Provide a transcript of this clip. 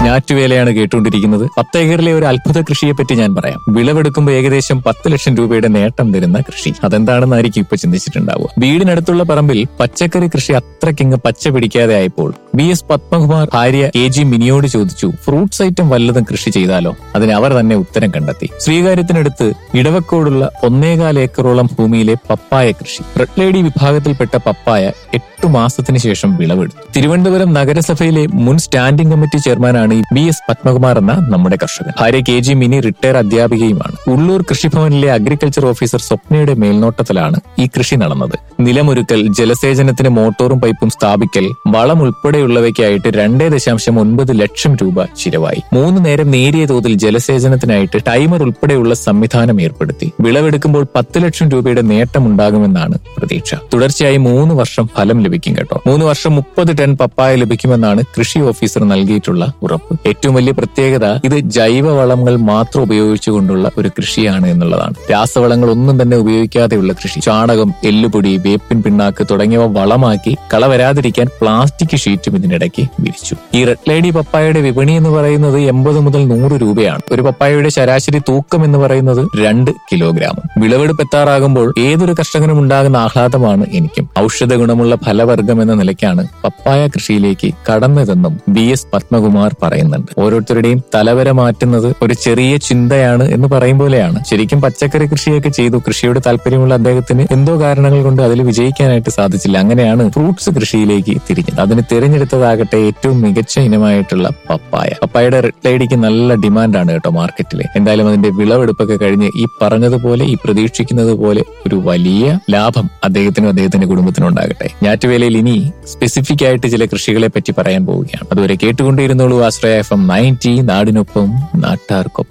ഞാറ്റുവേലയാണ് കേട്ടുകൊണ്ടിരിക്കുന്നത് പത്തേക്കറിലെ ഒരു അത്ഭുത കൃഷിയെ പറ്റി ഞാൻ പറയാം വിളവെടുക്കുമ്പോൾ ഏകദേശം പത്ത് ലക്ഷം രൂപയുടെ നേട്ടം തരുന്ന കൃഷി അതെന്താണെന്നായിരിക്കും ഇപ്പൊ ചിന്തിച്ചിട്ടുണ്ടാവുക വീടിനടുത്തുള്ള പറമ്പിൽ പച്ചക്കറി കൃഷി അത്രയ്ക്കിങ്ങ് പച്ച പിടിക്കാതെ ആയപ്പോൾ ബി എസ് പത്മകുമാർ ഭാര്യ എ ജി മിനിയോട് ചോദിച്ചു ഫ്രൂട്ട്സ് ഐറ്റം വല്ലതും കൃഷി ചെയ്താലോ അതിന് അവർ തന്നെ ഉത്തരം കണ്ടെത്തി ശ്രീകാര്യത്തിനടുത്ത് ഇടവക്കോടുള്ള ഒന്നേകാൽ ഏക്കറോളം ഭൂമിയിലെ പപ്പായ കൃഷി റെഡ് ലേഡി വിഭാഗത്തിൽപ്പെട്ട പപ്പായ എട്ടു മാസത്തിന് ശേഷം വിളവെടുത്തു തിരുവനന്തപുരം നഗരസഭയിലെ മുൻ സ്റ്റാൻഡിംഗ് കമ്മിറ്റി ചെയർമാനാണ് ഈ ബി എസ് പത്മകുമാർ എന്ന നമ്മുടെ കർഷകൻ ഭാര്യ കെ ജി മിനി റിട്ടയർ അധ്യാപികയുമാണ് ഉള്ളൂർ കൃഷിഭവനിലെ അഗ്രികൾച്ചർ ഓഫീസർ സ്വപ്നയുടെ മേൽനോട്ടത്തിലാണ് ഈ കൃഷി നടന്നത് നിലമൊരുക്കൽ ജലസേചനത്തിന് മോട്ടോറും പൈപ്പും സ്ഥാപിക്കൽ വളം ഉൾപ്പെടെയുള്ളവയ്ക്കായിട്ട് രണ്ടേ ദശാംശം ഒൻപത് ലക്ഷം രൂപ ചിലവായി മൂന്ന് നേരം നേരിയ തോതിൽ ജലസേചനത്തിനായിട്ട് ടൈമർ ഉൾപ്പെടെയുള്ള സംവിധാനം ഏർപ്പെടുത്തി വിളവെടുക്കുമ്പോൾ പത്ത് ലക്ഷം രൂപയുടെ നേട്ടമുണ്ടാകുമെന്നാണ് പ്രതീക്ഷ തുടർച്ചയായി മൂന്ന് വർഷം ഫലം ലഭിക്കും കേട്ടോ മൂന്ന് വർഷം മുപ്പത് ടൺ പപ്പായ ലഭിക്കുമെന്നാണ് കൃഷി ഓഫീസർ നൽകിയിട്ടുള്ള ഉറപ്പ് ഏറ്റവും വലിയ പ്രത്യേകത ഇത് ജൈവ വളങ്ങൾ മാത്രം ഉപയോഗിച്ചുകൊണ്ടുള്ള ഒരു കൃഷിയാണ് എന്നുള്ളതാണ് രാസവളങ്ങൾ ഒന്നും തന്നെ ഉപയോഗിക്കാതെയുള്ള കൃഷി ചാണകം എല്ലുപൊടി വേപ്പിൻ പിണ്ണാക്ക് തുടങ്ങിയവ വളമാക്കി കള വരാതിരിക്കാൻ പ്ലാസ്റ്റിക് ഷീറ്റും ഇതിനിടയ്ക്ക് വിരിച്ചു ഈ റെഡ് ലേഡി പപ്പായയുടെ വിപണി എന്ന് പറയുന്നത് എൺപത് മുതൽ നൂറ് രൂപയാണ് ഒരു പപ്പായയുടെ ശരാശരി തൂക്കം എന്ന് പറയുന്നത് രണ്ട് കിലോഗ്രാമും വിളവെടുപ്പ് എത്താറാകുമ്പോൾ ഏതൊരു കർഷകനും ഉണ്ടാകുന്ന ആഹ്ലാദമാണ് എനിക്കും ഔഷധ ഗുണമുള്ള ഫലവർഗം എന്ന നിലയ്ക്കാണ് പപ്പായ കൃഷിയിലേക്ക് കടന്നതെന്നും ബി എസ് പത്മകുമാർ പറയുന്നുണ്ട് ഓരോരുത്തരുടെയും തലവര മാറ്റുന്നത് ഒരു ചെറിയ ചിന്തയാണ് എന്ന് പറയും പോലെയാണ് ശരിക്കും പച്ചക്കറി കൃഷിയൊക്കെ ചെയ്തു കൃഷിയോട് താല്പര്യമുള്ള അദ്ദേഹത്തിന് എന്തോ കാരണങ്ങൾ കൊണ്ട് അതിൽ വിജയിക്കാനായിട്ട് സാധിച്ചില്ല അങ്ങനെയാണ് ഫ്രൂട്ട്സ് കൃഷിയിലേക്ക് തിരിഞ്ഞത് അതിന് തിരഞ്ഞെടുത്തതാകട്ടെ ഏറ്റവും മികച്ച ഇനമായിട്ടുള്ള പപ്പായ പപ്പായയുടെ റെഡ് ലേഡിക്ക് നല്ല ഡിമാൻഡാണ് കേട്ടോ മാർക്കറ്റിൽ എന്തായാലും അതിന്റെ വിളവെടുപ്പൊക്കെ കഴിഞ്ഞ് ഈ പറഞ്ഞതുപോലെ ഈ പ്രതീക്ഷിക്കുന്നത് പോലെ ഒരു വലിയ ലാഭം അദ്ദേഹത്തിനും അദ്ദേഹത്തിന്റെ കുടുംബത്തിനും ഉണ്ടാകട്ടെ ഞാറ്റുവേലയിൽ ഇനി സ്പെസിഫിക് ആയിട്ട് ചില കൃഷികളെ പറ്റി പറയാൻ പോവുകയാണ് അതുവരെ കേട്ടുകൊണ്ടിരുന്നോളൂ ആശ്രയ എഫ് എം നയൻറ്റി നാടിനൊപ്പം നാട്ടാർക്കൊപ്പം